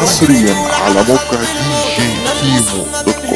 حصريا على موقع دي جي كيمو دوت كوم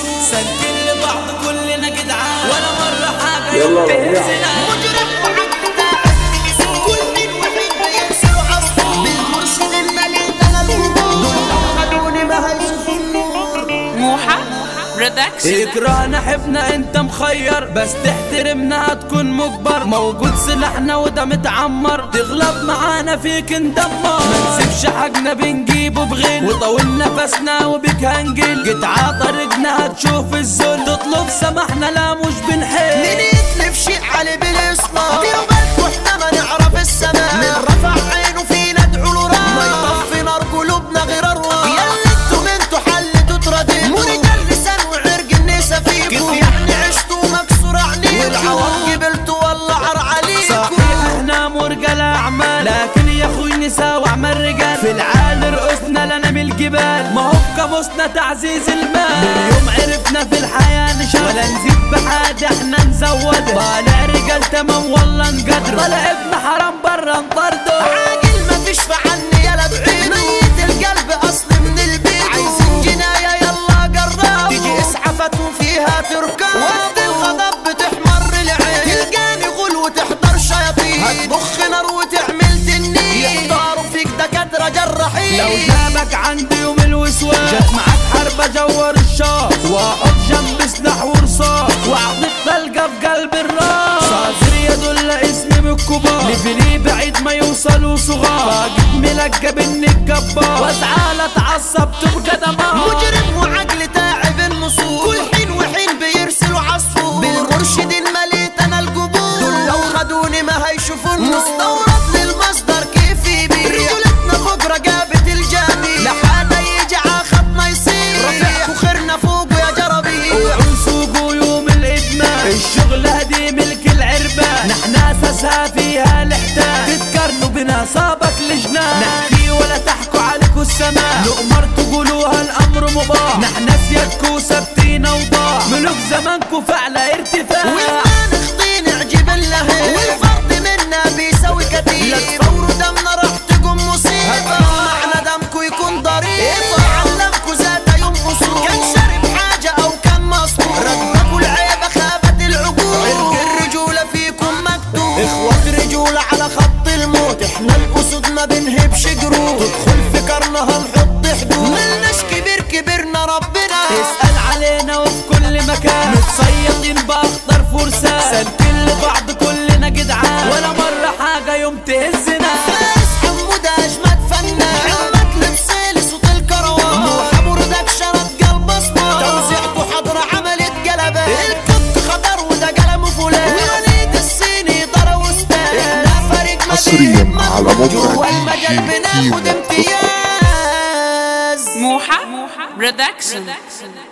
سلكين لبعض كلنا جدعان ولا مرة حاجة يلا ينتهزنا مجرم وعد تعب كل من وحيد بيكسر عصفور بالمرشد المليء انا الهبوط دول خدوني ما هيشوفوا النور موحة برودكشن اكرهنا حبنا انت مخير بس تحترمنا هتكون مجبر موجود سلاحنا وده متعمر تغلب معانا فيك ندمر ما نسيبش حاجنا بنجيبه بغل وطول نفسنا وبك هنجل جيت عطرقنا هتشوف الذل تطلب سماحنا لا مش بنحل مين يتلف شيء علي بالاصلاح ديروا بالكم احنا ما نعرف السماء من رفع عينه فينا ادعوا له راح ما يطفي نار قلوبنا غير الراح يلا انتم انتوا حلتوا تراضيكم مريد اللسان وعرق النسا فيكم كيف يعني عشتوا مكسور عنيكم والعوام قبلتوا والله عر عليكم صحيح احنا مرجل اعمال لكن يا اخوي نساء واعمال رجال في العال رؤوسنا لنا من الجبال ما هو في قاموسنا تعزيز المال من يوم عرفنا في الحياة نشال ولا نزيد بحاجة احنا نزود طالع رجال تمام والله نقدر طالع ابن حرام برا نطرده عاقل ما فيش عني يلا بعيد ميت القلب اصل من البيت عايزين جناية يلا قرب تيجي اسعفت وفيها تركب وقت الغضب بتحمر العين تلقاني غل وتحضر شياطين هتبخ نار وتعمل تنين يحضروا فيك دكاترة جراحين لو جابك عندي يوم الوسواس جت معاك حربة جور الشاط واحط جنب سلاح ورصاص واعطيك طلقة في قلب الراس صادر يدل اسمي من الكبار ليفلي بعيد ما يوصلوا صغار فاقد ملقب انك جبار وازعال اتعصب تبقى دمار مجرم وعقل تعب النصوص كل حين وحين بيرسلوا عصفور بالمرشد مليت انا القبور دول لو خدوني ما هيشوفوا مستورد للمصدر كيف يبيع رجولتنا فوق رقابة الجميع لحدا يجي عاخطنا يصير رفعكوا خيرنا فوق يا جربي اوعوا سوقوا يوم الادمان الشغل هدي ملك العربان نحن اساسها فيها الاحتال تتقارنوا بنا صابك لجنان نحكي ولا تحكوا عليكوا السماء نؤمر تقولوها الامر مباح نحن سيادكوا ثابتين اوضاع ملوك زمانكوا فعلى ارتفاع وما نخطي نعجب اللهي والفرد منا بيسوي كتير لا تفوروا دمنا راح تقوم مصيبة معنى دمكو يكون ضريبة علمكو ذات يوم اصول كان شارب حاجة او كان مصبور ردكوا العيبة خابت العقول عرق الرجولة فيكم مكتوب اخوة رجولة على خط الموت احنا الاسود ما بنهبش جروح تدخل في كرنها نحط حدود ملناش كبير كبرنا ربنا اسأل علينا وفي كل مكان متصيدين بأخطر فرسان سالكين لبعض كلنا جدعان ولا مرة حاجة يوم تهزنا فارس حمود اجمد فنان محمد لبسيلي صوت الكروان موحى برودكشن قلب اصفر توزيعته حضرة عملت قلبة الكت خضر وده قلم فلان وليد الصيني ضرا واستاذ احنا فريق حصرياً مدين على موقع جوا دي المجال جي بناخد كيمو. امتياز موحة برودكشن